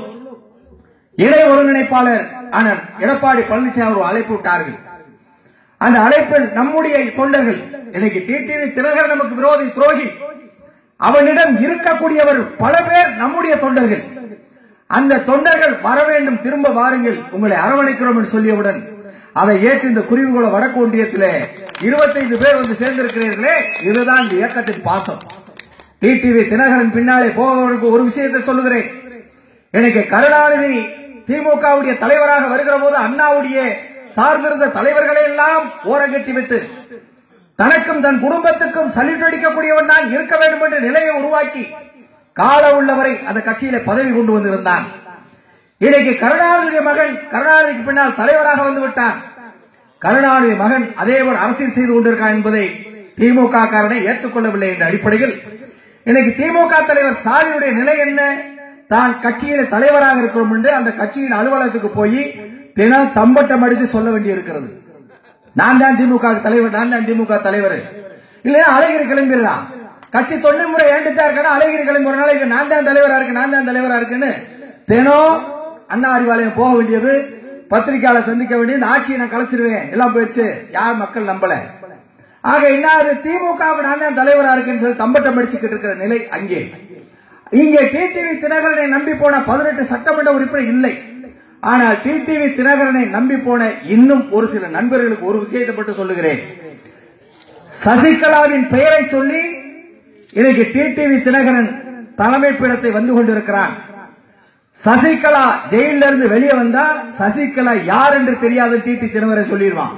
இணை ஒருங்கிணைப்பாளர் அண்ணன் எடப்பாடி பழனிசாமி அவர்கள் அழைப்பு விட்டார்கள் அந்த அழைப்பில் நம்முடைய தொண்டர்கள் இன்னைக்கு டிடிவி தினகரன் நமக்கு விரோதி துரோகி அவனிடம் இருக்கக்கூடியவர் பல பேர் நம்முடைய தொண்டர்கள் அந்த தொண்டர்கள் வர வேண்டும் திரும்ப வாருங்கள் உங்களை அரவணைக்கிறோம் என்று சொல்லியவுடன் அதை ஏற்று இந்த குருவிகுள வடக்கு ஒன்றியத்திலே இருபத்தைந்து பேர் வந்து சேர்ந்திருக்கிறீர்களே இதுதான் இந்த இயக்கத்தின் பாசம் டிடிவி தினகரன் பின்னாலே போவதற்கு ஒரு விஷயத்தை சொல்லுகிறேன் எனக்கு கருணாநிதி திமுகவுடைய தலைவராக வருகிற போது அண்ணாவுடைய சார்ந்திருந்த தலைவர்களை எல்லாம் ஓரங்கட்டி விட்டு தனக்கும் தன் குடும்பத்துக்கும் சல்யூட் அடிக்கக்கூடியவன் தான் இருக்க வேண்டும் என்ற நிலையை உருவாக்கி கால உள்ளவரை அந்த கட்சியில பதவி கொண்டு வந்திருந்தான் இன்னைக்கு கருணாநிதி மகன் கருணாநிதிக்கு பின்னால் தலைவராக வந்து விட்டான் கருணாநிதி மகன் அதே ஒரு அரசியல் செய்து கொண்டிருக்கான் என்பதை திமுக காரனை ஏற்றுக்கொள்ளவில்லை என்ற அடிப்படையில் இன்னைக்கு திமுக தலைவர் ஸ்டாலினுடைய நிலை என்ன தான் கட்சியில தலைவராக இருக்கிறோம் என்று அந்த கட்சியின் அலுவலகத்துக்கு போய் தினம் தம்பட்டம் அடிச்சு சொல்ல வேண்டி இருக்கிறது நான் தான் திமுக தலைவர் நான் தான் திமுக தலைவர் இல்லைன்னா அழகிரி கிளம்பிடலாம் கட்சி தொண்டு முறை ஏண்டுதான் இருக்கணும் அழகிரி கிளம்பி ஒரு நாளைக்கு நான் தான் தலைவரா இருக்கு நான் தான் தலைவரா இருக்குன்னு தினம் அண்ணா அறிவாலயம் போக வேண்டியது பத்திரிகையாளர் சந்திக்க வேண்டியது இந்த ஆட்சியை நான் கலைச்சிருவேன் எல்லாம் போயிடுச்சு யார் மக்கள் நம்பல ஆக என்ன அது திமுக நான் தான் தலைவரா இருக்கேன்னு சொல்லி தம்பட்டம் அடிச்சுக்கிட்டு இருக்கிற நிலை அங்கே இங்கே டிடிவி தினகரனை நம்பி போன பதினெட்டு சட்டமன்ற உறுப்பினர் இல்லை ஆனால் டிடிவி தினகரனை நம்பி போன இன்னும் ஒரு சில நண்பர்களுக்கு ஒரு விஷயத்தை மட்டும் சொல்லுகிறேன் சசிகலாவின் பெயரை சொல்லி இன்னைக்கு டிடிவி தினகரன் தலைமை பீடத்தை வந்து கொண்டிருக்கிறான் சசிகலா ஜெயில இருந்து வெளியே வந்தா சசிகலா யார் என்று தெரியாது டிடி தினகரன் சொல்லிடுவான்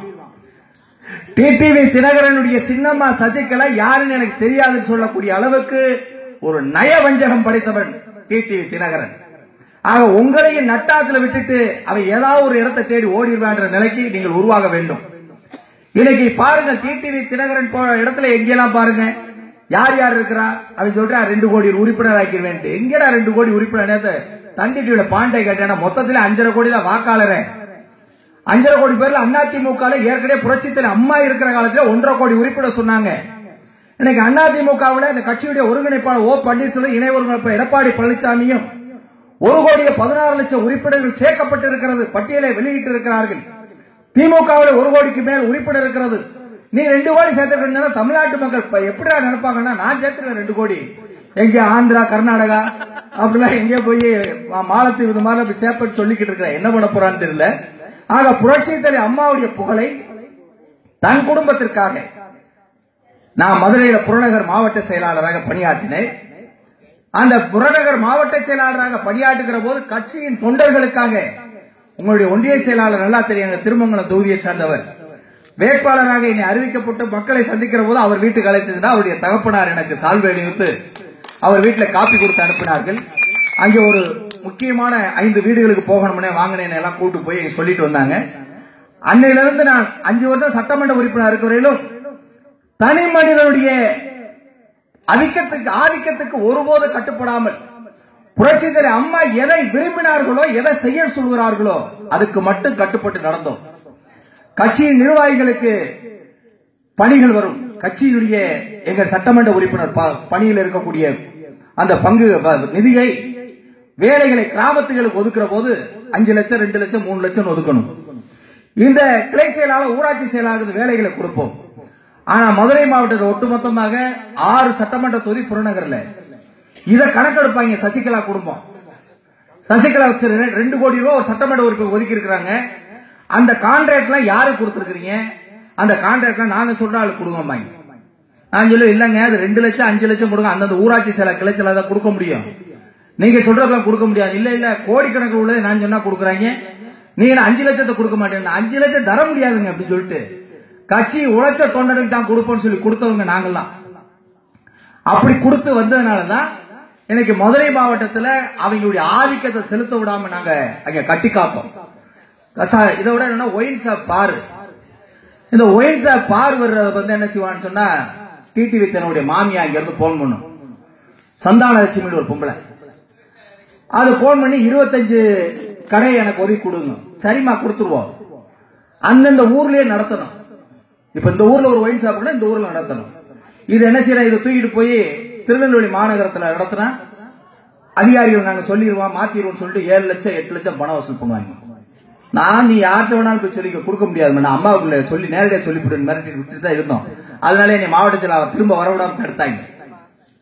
டிடிவி தினகரனுடைய சின்னம்மா சசிகலா யாருன்னு எனக்கு தெரியாதுன்னு சொல்லக்கூடிய அளவுக்கு ஒரு நயவஞ்சகம் படைத்தவன் டிடிவி தினகரன் ஆக உங்களையும் நட்டாத்துல விட்டுட்டு அவன் ஏதாவது ஒரு இடத்தை தேடி ஓடிடுவான்ற நிலைக்கு நீங்கள் உருவாக வேண்டும் இன்னைக்கு பாருங்க டிடிவி தினகரன் போற இடத்துல எங்கெல்லாம் பாருங்க யார் யார் இருக்கிறா அவன் சொல்றா ரெண்டு கோடி உறுப்பினர் ஆக்கிடுவேன் எங்கடா ரெண்டு கோடி உறுப்பினர் நேத்து தந்தி டிவியில பாண்டை கேட்டேன்னா மொத்தத்துல அஞ்சரை கோடி தான் வாக்காளரே அஞ்சரை கோடி பேர்ல அதிமுக ஏற்கனவே புரட்சித்தில் அம்மா இருக்கிற காலத்துல ஒன்றரை கோடி உறுப்பினர் சொன்னாங்க இன்னைக்கு அதிமுகவில் இந்த கட்சியுடைய ஒருங்கிணைப்பாளர் ஓ பன்னீர்செல்வம் இணை ஒருங்கிணைப்பாளர் எடப்பாடி பழனிசாமியும் ஒரு கோடியே பதினாறு லட்சம் உறுப்பினர்கள் சேர்க்கப்பட்டிருக்கிறது பட்டியலை வெளியிட்டு இருக்கிறார்கள் திமுகவில் ஒரு கோடிக்கு மேல் உறுப்பினர் இருக்கிறது நீ ரெண்டு கோடி சேர்த்துக்கிட்டா தமிழ்நாட்டு மக்கள் இப்ப எப்படிடா நினைப்பாங்கன்னா நான் சேர்த்துக்கிறேன் ரெண்டு கோடி எங்க ஆந்திரா கர்நாடகா அப்படிலாம் எங்கேயோ போய் மா- மாலத்தீவு இது மாதிரி போய் சேர்ப்பட்டு சொல்லிக்கிட்டு இருக்கிறேன் என்ன பண்ண போறான்னு தெரியல ஆக புரட்சி தலை அம்மாவுடைய புகழை தன் குடும்பத்திற்காக நான் மதுரையில புறநகர் மாவட்ட செயலாளராக பணியாற்றினேன் அந்த புறநகர் மாவட்ட செயலாளராக பணியாற்றுகிற போது கட்சியின் தொண்டர்களுக்காக உங்களுடைய ஒன்றிய செயலாளர் நல்லா தெரியும் எங்க திருமங்கலம் தொகுதியை சார்ந்தவர் வேட்பாளராக என்னை அறிவிக்கப்பட்டு மக்களை சந்திக்கிற போது அவர் வீட்டுக்கு அழைத்ததுன்னா அவருடைய தகப்பனார் எனக்கு சால்வை அணிவித்து அவர் வீட்டில் காப்பி கொடுத்து அனுப்பினார்கள் அங்கே ஒரு முக்கியமான ஐந்து வீடுகளுக்கு போகணும்னே வாங்கினேன் எல்லாம் கூட்டு போய் எங்க சொல்லிட்டு வந்தாங்க அன்னையிலிருந்து நான் அஞ்சு வருஷம் சட்டமன்ற உறுப்பினர் இருக்கிற வரையிலும் தனி மனிதனுடைய அதிக்கத்துக்கு ஆதிக்கத்துக்கு ஒருபோது கட்டுப்படாமல் புரட்சித்தலை அம்மா எதை விரும்பினார்களோ எதை செய்ய சொல்கிறார்களோ அதுக்கு மட்டும் கட்டுப்பட்டு நடந்தோம் கட்சியின் நிர்வாகிகளுக்கு பணிகள் வரும் கட்சியினுடைய எங்கள் சட்டமன்ற உறுப்பினர் ப- பணியில் இருக்கக்கூடிய அந்த பங்கு ப- நிதியை வேலைகளை கிராமத்துகளுக்கு ஒதுக்குற போது அஞ்சு லட்சம் ரெண்டு லட்சம் மூணு லட்சம் ஒதுக்கணும் இந்த கிளை செயலாளர் ஊராட்சி செயலாளர் வேலைகளை கொடுப்போம் ஆனா மதுரை மாவட்டத்தில் ஒட்டுமொத்தமாக ஆறு சட்டமன்ற தொகுதி புறநகர்ல இத கணக்கெடுப்பாங்க சசிகலா குடும்பம் சசிகலா திரு- ரெண்டு கோடி ரூபாய் ஒரு சட்டமன்ற உறுப்பினர் ஒதுக்கி இருக்கிறாங்க அந்த கான்ட்ராக்ட்லாம் யாருக்கு கொடுத்துருக்கீங்க அந்த கான்ட்ராக்ட்லாம் நாங்க சொல்ற ஆளுக்கு கொடுங்கம்பாங்க நான் சொல்ல இல்லங்க அது ரெண்டு லட்சம் அஞ்சு லட்சம் கொடுங்க அந்தந்த ஊராட்சி சில கிளைச்சல தான் கொடுக்க முடியும் நீங்க சொல்றதெல்லாம் கொடுக்க முடியாது இல்ல இல்ல கோடிக்கணக்கில் உள்ளதை நான் சொன்னா கொடுக்குறாங்க நீங்க என்ன அஞ்சு லட்சத்தை கொடுக்க மாட்டேன் அஞ்சு லட்சம் தர முடியாதுங்க அப்படின்னு சொல்லிட்டு கட்சி உழைச்ச தொண்டனுக்கு தான் கொடுப்போம்னு சொல்லி கொடுத்தவங்க நாங்கெல்லாம் அப்படி கொடுத்து வந்ததுனாலதான் இன்னைக்கு மதுரை மாவட்டத்துல அவங்களுடைய ஆதிக்கத்தை செலுத்த விடாம நாங்க அங்க கட்டி காத்தோம் கசா- இதை விட என்னன்னா ஒயின் ஷாப் பாரு இந்த ஒயின் ஷாப் பார் வர்றத வந்து என்ன செய்வான்னு சொன்னா டிடிவி தன்னுடைய மாமியா இங்க இருந்து போன் பண்ணும் சந்தான லட்சுமி ஒரு பொம்பளை அது போன் பண்ணி இருபத்தஞ்சு கடை எனக்கு ஒதுக்கி கொடுங்க சரிம்மா கொடுத்துருவோம் அந்தந்த ஊர்லயே நடத்தணும் இப்ப இந்த ஊர்ல ஒரு ஒயின் ஷாப்னா இந்த ஊர்ல நடத்தணும் இது என்ன செய்யற இதை தூக்கிட்டு போய் திருநெல்வேலி மாநகரத்துல நடத்தினா அதிகாரிகள் நாங்க சொல்லிடுவோம் மாத்திடுவோம் சொல்லிட்டு ஏழு லட்சம் எட்டு லட்சம் பணம் வசூல் பண்ணுவாங்க நான் நீ யார்கிட்ட வேணாலும் போய் சொல்லி கொடுக்க முடியாது நான் அம்மாவுக்குள்ள சொல்லி நேரடியாக சொல்லி மிரட்டி விட்டுட்டு தான் இருந்தோம் அதனால என்னை மாவட்ட செயலாளர் திரும்ப வரவிடாம தடுத்தாங்க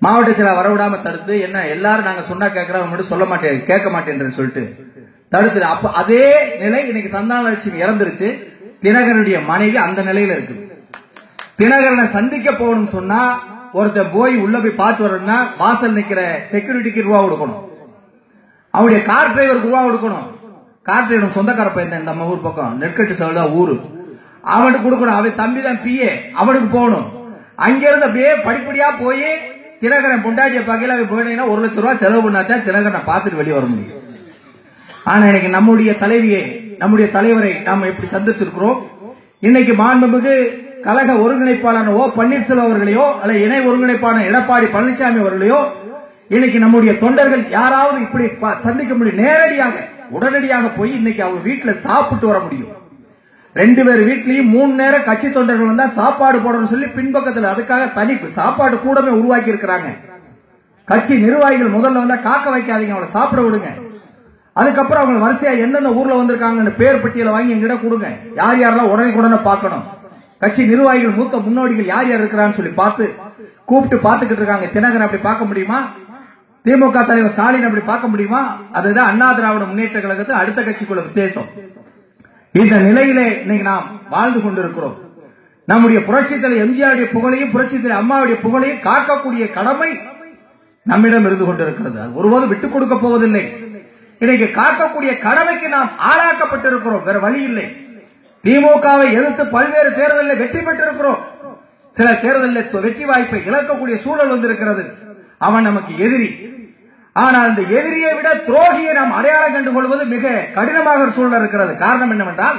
மாவட்ட செயலர் வரவிடாம தடுத்து என்ன எல்லாரும் நாங்க சொன்னா கேட்கறவங்க மட்டும் சொல்ல மாட்டேன் கேட்க மாட்டேன்னு சொல்லிட்டு தடுத்து அப்ப அதே நிலை இன்னைக்கு சந்தான லட்சுமி இறந்துருச்சு தினகரனுடைய மனைவி அந்த நிலையில இருக்கு தினகரனை சந்திக்க போகணும்னு சொன்னா ஒருத்தன் போய் உள்ள போய் பார்த்து வரணும்னா வாசல் நிக்கிற செக்யூரிட்டிக்கு ரூபா கொடுக்கணும் அவருடைய கார் டிரைவருக்கு ரூபா கொடுக்கணும் கார் டிரைவர் சொந்தக்கார பையன் நம்ம ஊர் பக்கம் நெற்கட்டு செவல் தான் ஊரு அவனுக்கு கொடுக்கணும் அவன் தம்பி தான் பிஏ அவனுக்கு போகணும் அங்க இருந்து அப்படியே படிப்படியா போய் தினகரன் பொண்டாட்டிய பார்க்கல அவன் போனீங்கன்னா ஒரு லட்சம் ரூபாய் செலவு பண்ணாதான் தினகரனை பார்த்துட்டு வெளியே வர முடியும் ஆனா இன்னைக்கு நம்முடைய தலைவியை நம்முடைய தலைவரை நாம் எப்படி சந்திச்சிருக்கிறோம் இன்னைக்கு மாண்புமிகு கழக ஒருங்கிணைப்பாளர் ஓ பன்னீர்செல்வம் அவர்களையோ அல்ல இணை ஒருங்கிணைப்பாளர் எடப்பாடி பழனிசாமி அவர்களையோ இன்னைக்கு நம்முடைய தொண்டர்கள் யாராவது இப்படி ப- சந்திக்க முடியும் நேரடியாக உடனடியாக போய் இன்னைக்கு அவங்க வீட்டுல சாப்பிட்டு வர முடியும் ரெண்டு பேர் வீட்லயும் மூணு நேரம் கட்சி தொண்டர்கள் வந்தா சாப்பாடு போடணும்னு சொல்லி பின்பக்கத்துல அதுக்காக தனி சாப்பாடு கூடமே உருவாக்கி இருக்கிறாங்க கட்சி நிர்வாகிகள் முதல்ல வந்தா காக்க வைக்காதீங்க அவளை சாப்பிட விடுங்க அதுக்கப்புறம் அவங்க வரிசையா எந்தெந்த ஊர்ல வந்திருக்காங்கன்னு பேர் பட்டியலை வாங்கி எங்கிட்ட கொடுங்க யார் யாரெல்லாம் உடனே உடனே பார்க்கணும் கட்சி நிர்வாகிகள் மூத்த முன்னோடிகள் யார் யார் இருக்கிறான்னு சொல்லி பார்த்து கூப்பிட்டு பார்த்துக்கிட்டு இருக்காங்க தினகரன் அப்படி பார்க்க முடியுமா திமுக தலைவர் ஸ்டாலின் அப்படி பார்க்க முடியுமா அதுதான் அண்ணா திராவிட முன்னேற்ற கழகத்து அடுத்த கட்சிக்குள்ள வித்தியாசம் இந்த நிலையிலே இன்னைக்கு நாம் வாழ்ந்து கொண்டிருக்கிறோம் நம்முடைய புரட்சி தலை எம்ஜிஆருடைய புகழையும் புரட்சி தலை அம்மாவுடைய புகழையும் காக்கக்கூடிய கடமை நம்மிடம் இருந்து கொண்டிருக்கிறது அது ஒருபோதும் விட்டுக் கொடுக்க போவதில்லை இன்னைக்கு காக்கக்கூடிய கடமைக்கு நாம் ஆளாக்கப்பட்டிருக்கிறோம் வேற வழி இல்லை திமுகவை எதிர்த்து பல்வேறு தேர்தலில் வெற்றி பெற்றிருக்கிறோம் சில தேர்தலில் வெற்றி வாய்ப்பை இழக்கக்கூடிய சூழல் வந்திருக்கிறது அவன் நமக்கு எதிரி ஆனால் இந்த எதிரியை விட துரோகியை நாம் அடையாளம் கண்டு கொள்வது மிக கடினமாக சூழல் இருக்கிறது காரணம் என்னவென்றால்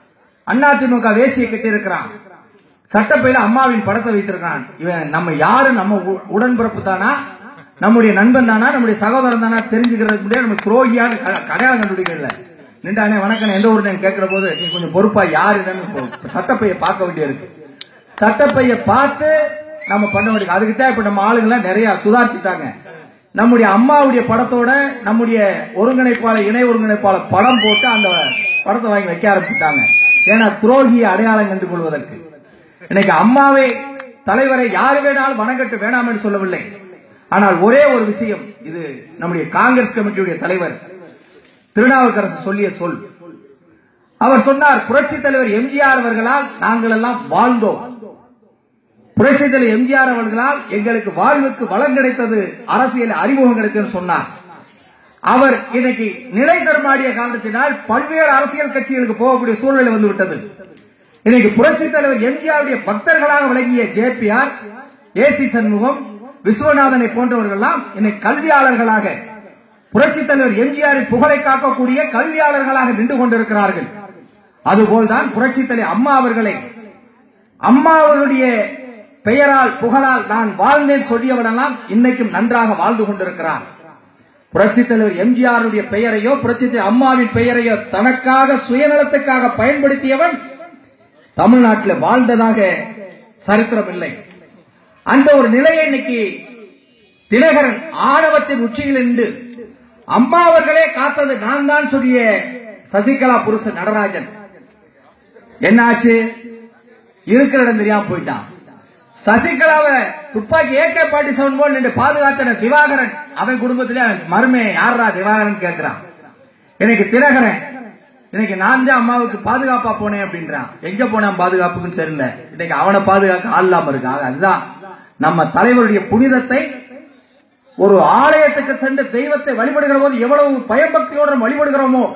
அதிமுக வேசியை கட்டியிருக்கிறான் சட்டப்பையில அம்மாவின் படத்தை வைத்திருக்கான் இவன் நம்ம யாரு நம்ம உ- உடன்பிறப்பு தானா நம்முடைய நண்பன் தானா நம்முடைய சகோதரன் தானா தெரிஞ்சுக்கிறதுக்கு முடியாது நம்ம துரோகியான க- அடையாளம் கண்டுபிடிக்கல நின்றானே வணக்கம் எந்த ஊர் கேட்கிற போது நீ கொஞ்சம் பொறுப்பா யாரு இதுன்னு இப்போ சட்டப்பையை பார்க்க வேண்டியிருக்கு சட்டப்பையை பார்த்து நம்ம பண்ண வேண்டியது அதுக்கு தான் இப்ப நம்ம ஆளுங்களை நிறைய சுதாரிச்சுட்டாங்க நம்முடைய அம்மாவுடைய படத்தோட நம்முடைய ஒருங்கிணைப்பாளர் இணை ஒருங்கிணைப்பாளர் படம் போட்டு அந்த படத்தை வாங்கி வைக்க ஆரம்பிச்சுட்டாங்க ஏன்னா துரோகியை அடையாளம் கண்டு கொள்வதற்கு இன்னைக்கு அம்மாவை தலைவரை யாரு வேணாலும் வணங்கட்டு வேணாம் என்று சொல்லவில்லை ஆனால் ஒரே ஒரு விஷயம் இது நம்முடைய காங்கிரஸ் கமிட்டியுடைய தலைவர் திருநாவுக்கரசு சொல்லிய சொல் அவர் சொன்னார் புரட்சி தலைவர் எம்ஜிஆர் அவர்களால் நாங்கள் எல்லாம் வாழ்ந்தோம் புரட்சி தலைவர் எம்ஜிஆர் அவர்களால் எங்களுக்கு வாழ்வுக்கு வளம் கிடைத்தது அரசியல் அறிமுகம் கிடைத்தது சொன்னார் அவர் இன்னைக்கு நிலை தருமாடிய காரணத்தினால் பல்வேறு அரசியல் கட்சிகளுக்கு போகக்கூடிய சூழ்நிலை வந்து விட்டது இன்னைக்கு புரட்சி தலைவர் எம்ஜிஆருடைய பக்தர்களாக விளங்கிய ஜேபிஆர் ஏசி சண்முகம் விஸ்வநாதனை போன்றவர்கள் எல்லாம் இன்னைக்கு கல்வியாளர்களாக புரட்சி தலைவர் எம்ஜிஆரின் புகழை காக்கக்கூடிய கல்வியாளர்களாக நின்று கொண்டிருக்கிறார்கள் அதுபோல்தான் புரட்சி தலைவர் அம்மா அவர்களை அம்மா அவர்களுடைய பெயரால் புகழால் நான் வாழ்ந்தேன் சொல்லியவனெல்லாம் இன்னைக்கும் நன்றாக வாழ்ந்து கொண்டிருக்கிறான் புரட்சி தலைவர் எம்ஜிஆருடைய பெயரையோ புரட்சி தலைவர் அம்மாவின் பெயரையோ தனக்காக சுயநலத்துக்காக பயன்படுத்தியவன் தமிழ்நாட்டில் வாழ்ந்ததாக சரித்திரம் இல்லை அந்த ஒரு நிலையை இன்னைக்கு தினகரன் ஆணவத்தின் உச்சியில் நின்று அம்மா அவர்களே காத்தது நான் தான் சொல்லிய சசிகலா புருஷன் நடராஜன் என்னாச்சு இருக்கிற இடம் தெரியாம போயிட்டான் சசிகலாவை துப்பாக்கி ஏகே பாட்டி செவன் போல் நின்று பாதுகாத்தன திவாகரன் அவன் குடும்பத்திலே அவன் மருமே யாரா திவாகரன் கேட்கிறான் எனக்கு தினகரன் இன்னைக்கு நான் தான் அம்மாவுக்கு பாதுகாப்பா போனேன் அப்படின்றான் எங்க போனான் பாதுகாப்புக்குன்னு தெரியல இன்னைக்கு அவனை பாதுகாக்க ஆள் இல்லாம இருக்கா அதுதான் நம்ம தலைவருடைய புனிதத்தை ஒரு ஆலயத்துக்கு சென்று தெய்வத்தை வழிபடுகிற போது எவ்வளவு பயபக்தியோடு நம்ம வழிபடுகிறோமோ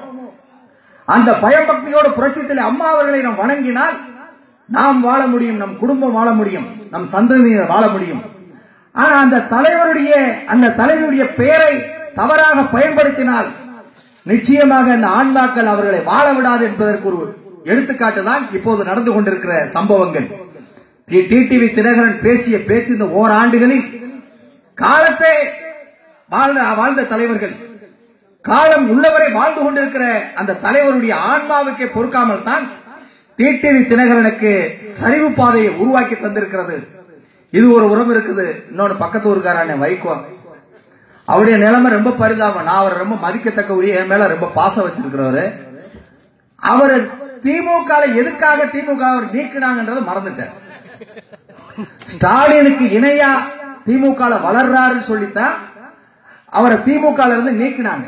அந்த பயபக்தியோடு புரட்சித்தில் அம்மா அவர்களை நாம் வணங்கினால் நாம் வாழ முடியும் நம் குடும்பம் வாழ முடியும் நம் சந்ததியினர் வாழ முடியும் ஆனா அந்த தலைவருடைய அந்த தலைவருடைய பெயரை தவறாக பயன்படுத்தினால் நிச்சயமாக அந்த ஆன்மாக்கள் அவர்களை வாழ விடாது என்பதற்கு ஒரு எடுத்துக்காட்டு தான் இப்போது நடந்து கொண்டிருக்கிற சம்பவங்கள் டிடிவி தினகரன் பேசிய பேச்சு இந்த ஓராண்டுகளில் காலத்தை வாழ்ந்த வாழ்ந்த தலைவர்கள் காலம் உள்ளவரை வாழ்ந்து கொண்டிருக்கிற அந்த தலைவருடைய ஆன்மாவுக்கே பொறுக்காமல் தான் டிடிவி தினகரனுக்கு சரிவு பாதையை உருவாக்கி தந்திருக்கிறது இது ஒரு உறவு இருக்குது இன்னொன்னு பக்கத்து ஊருக்காரான வைகோ அவருடைய நிலைமை ரொம்ப பரிதாபம் நான் அவரை ரொம்ப மதிக்கத்தக்க உரிய என் மேல ரொம்ப பாசம் வச்சிருக்கிறவரு அவர் திமுக ல எதுக்காக திமுக அவர் நீக்கினாங்கன்றதை மறந்துட்டார் ஸ்டாலினுக்கு இணையா திமுக வளர்றாருன்னு சொல்லித்தான் அவரை திமுக ல இருந்து நீக்கினாங்க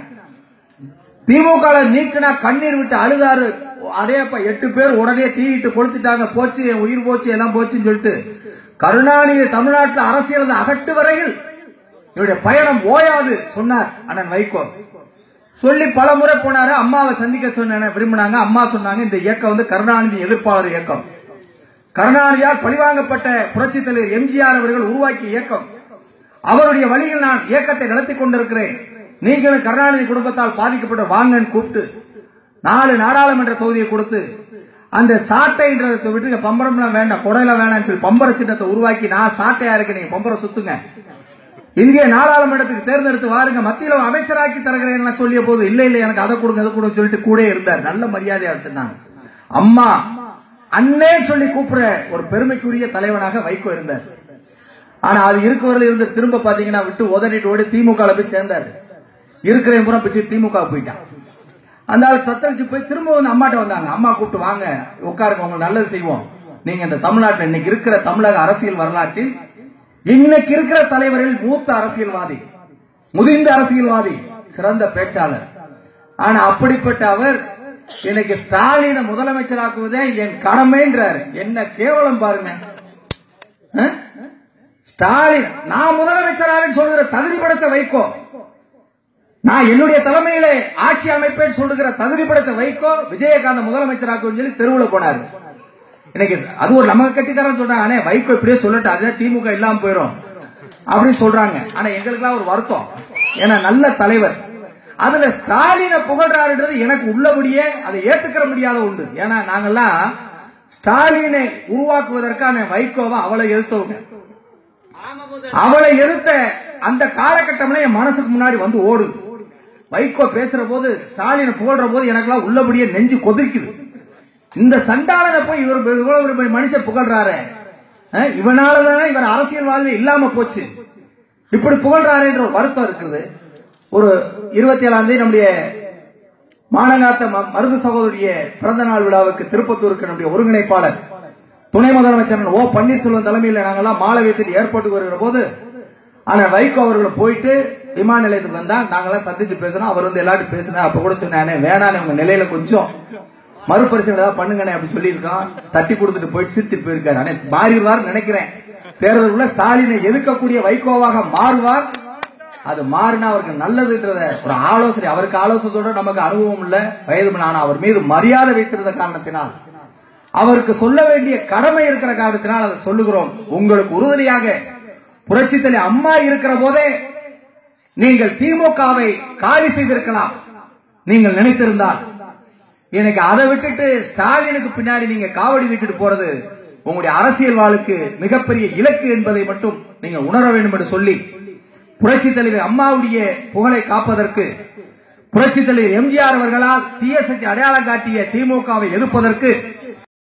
திமுக ல நீக்கினா கண்ணீர் விட்டு அழுதாரு அடேப்பா எட்டு பேர் உடனே தீயிட்டு கொளுத்திட்டாங்க போச்சு என் உயிர் போச்சு எல்லாம் போச்சுன்னு சொல்லிட்டு கருணாநிதி தமிழ்நாட்டில் அரசியல் இருந்து அகட்டு வரையில் இவருடைய பயணம் ஓயாது சொன்னார் அண்ணன் வைகோ சொல்லி பல முறை போனாரு அம்மாவை சந்திக்க சொன்ன விரும்பினாங்க அம்மா சொன்னாங்க இந்த இயக்கம் வந்து கருணாநிதி எதிர்ப்பாளர் இயக்கம் கருணாநிதியால் பழிவாங்கப்பட்ட புரட்சித் தலைவர் எம்ஜிஆர் அவர்கள் உருவாக்கிய இயக்கம் அவருடைய வழியில் நான் இயக்கத்தை நடத்தி கொண்டிருக்கிறேன் நீங்களும் கருணாநிதி குடும்பத்தால் பாதிக்கப்பட்ட வாங்கன்னு கூப்பிட்டு நாலு நாடாளுமன்ற தொகுதியை கொடுத்து அந்த சாட்டைன்றதை விட்டு பம்பரம்லாம் வேண்டாம் கொடையில வேணாம்னு சொல்லி பம்பர சின்னத்தை உருவாக்கி நான் சாட்டையா இருக்கேன் நீங்க பம்பர சுத்துங்க இந்திய நாடாளுமன்றத்துக்கு தேர்ந்தெடுத்து வாருங்க மத்தியில அமைச்சராக்கி தருகிறேன் சொல்லிய போது இல்ல இல்ல எனக்கு அதை கொடுங்க அதை கொடுங்க சொல்லிட்டு கூட இருந்தார் நல்ல மரியாதையா எடுத்துனாங்க அம்மா அண்ணே சொல்லி கூப்பிடுற ஒரு பெருமைக்குரிய தலைவனாக வைகோ இருந்தார் ஆனா அது இருக்கவர்கள் இருந்து திரும்ப பாத்தீங்கன்னா விட்டு உதறிட்டு ஓடி திமுக ல போய் சேர்ந்தாரு இருக்கிற முறை பிச்சு திமுக போயிட்டான் அந்த ஆள் தத்தளிச்சு போய் திரும்ப வந்து அம்மாட்ட வந்தாங்க அம்மா கூப்பிட்டு வாங்க உட்காருங்க உங்களுக்கு நல்லது செய்வோம் நீங்க இந்த தமிழ்நாட்டில் இன்னைக்கு இருக்கிற தமிழக அரசியல் வரலாற்றில் இன்னைக்கு இருக்கிற தலைவர்கள் மூத்த அரசியல்வாதி முதிர்ந்த அரசியல்வாதி சிறந்த பேச்சாளர் ஆனா அப்படிப்பட்ட அவர் இன்னைக்கு ஸ்டாலினை முதலமைச்சராக்குவதே என் கடமைன்றார் என்ன கேவலம் பாருங்க அஹ்? ஸ்டாலின் நான் முதலமைச்சராக சொல்லுகிற தகுதி படைச்ச வைகோ நான் என்னுடைய தலைமையிலே ஆட்சி அமைப்பேன் சொல்லுகிற தகுதி படைத்த வைகோ விஜயகாந்த் முதலமைச்சராக்கும் சொல்லி தெருவுல போனாரு இன்னைக்கு அது ஒரு நம்ம கட்சிக்காரன் சொல்றாங்க அண்ணே வைகோ இப்படியே சொல்லட்டும் அதே திமுக இல்லாம போயிடும் அப்படின்னு சொல்றாங்க ஆனா எங்களுக்கெல்லாம் ஒரு வருத்தம் ஏன்னா நல்ல தலைவர் அதுல ஸ்டாலினை புகழ்றாருன்றது எனக்கு உள்ளபடியே அதை ஏத்துக்கிற முடியாத உண்டு ஏன்னா நாங்கெல்லாம் ஸ்டாலினை உருவாக்குவதற்கான வைகோவை அவளை எதிர்த்தவங்க அவளை எதிர்த்த அந்த காலகட்டம்ல என் மனசுக்கு முன்னாடி வந்து ஓடுது வைகோ பேசுற போது ஸ்டாலினை புகழ்ற போது எனக்கெல்லாம் உள்ளபடியே நெஞ்சு கொதிக்குது இந்த சண்டாளனை போய் இவர் இவ்வளவு பெரிய மனுஷன் புகழ்றாரு அஹ், இவனாலதானே இவர் அரசியல் வாழ்வு இல்லாம போச்சு இப்படி புகழ்றாரு என்ற ஒரு வருத்தம் இருக்குது ஒரு இருபத்தி ஏழாம் தேதி நம்முடைய மானங்காத்த ம- மருது சகோதரிய பிறந்த நாள் விழாவுக்கு திருப்பத்தூருக்கு நம்முடைய ஒருங்கிணைப்பாளர் துணை முதலமைச்சர் ஓ பன்னீர்செல்வம் தலைமையில் நாங்கெல்லாம் மாலை வைத்துட்டு ஏற்பட்டு வருகிற போது ஆனா வைகோ அவர்கள் போயிட்டு விமான நிலையத்துக்கு வந்தா நாங்கெல்லாம் சந்திச்சு பேசுறோம் அவர் வந்து எல்லாரும் பேசுனா அப்ப கூட சொன்னானே வேணானே உங்க நிலையில கொஞ்சம் மறுபரிசீலனை ஏதாவது பண்ணுங்கண்ணே அப்படி சொல்லியிருக்கான் தட்டி கொடுத்துட்டு போயிட்டு சிரிச்சுட்டு போயிருக்காரு அண்ணே மாறிடுவார் நினைக்கிறேன் தேர்தலுக்குள்ள ஸ்டாலினை எதிர்க்கக்கூடிய வைகோவாக மாறுவார் அது மாறினா அவருக்கு நல்லதுன்றத ஒரு ஆலோசனை அவருக்கு ஆலோசனையோட நமக்கு அனுபவம் இல்ல வயது ஆனா அவர் மீது மரியாதை வைத்திருந்த காரணத்தினால் அவருக்கு சொல்ல வேண்டிய கடமை இருக்கிற காரணத்தினால் அதை சொல்லுகிறோம் உங்களுக்கு உறுதுணையாக புரட்சித்தலை அம்மா இருக்கிற போதே நீங்கள் திமுகவை காலி செய்திருக்கலாம் நீங்கள் நினைத்திருந்தால் எனக்கு அதை விட்டுட்டு ஸ்டாலினுக்கு பின்னாடி நீங்க காவடி தூக்கிட்டு போறது உங்களுடைய அரசியல் வாழ்வுக்கு மிகப்பெரிய இலக்கு என்பதை மட்டும் நீங்க உணர வேண்டும் என்று சொல்லி புரட்சி தலைவர் அம்மாவுடைய புகழை காப்பதற்கு புரட்சி தலைவர் எம்ஜிஆர் அவர்களால் தீய சக்தி அடையாளம் காட்டிய திமுகவை எதிர்ப்பதற்கு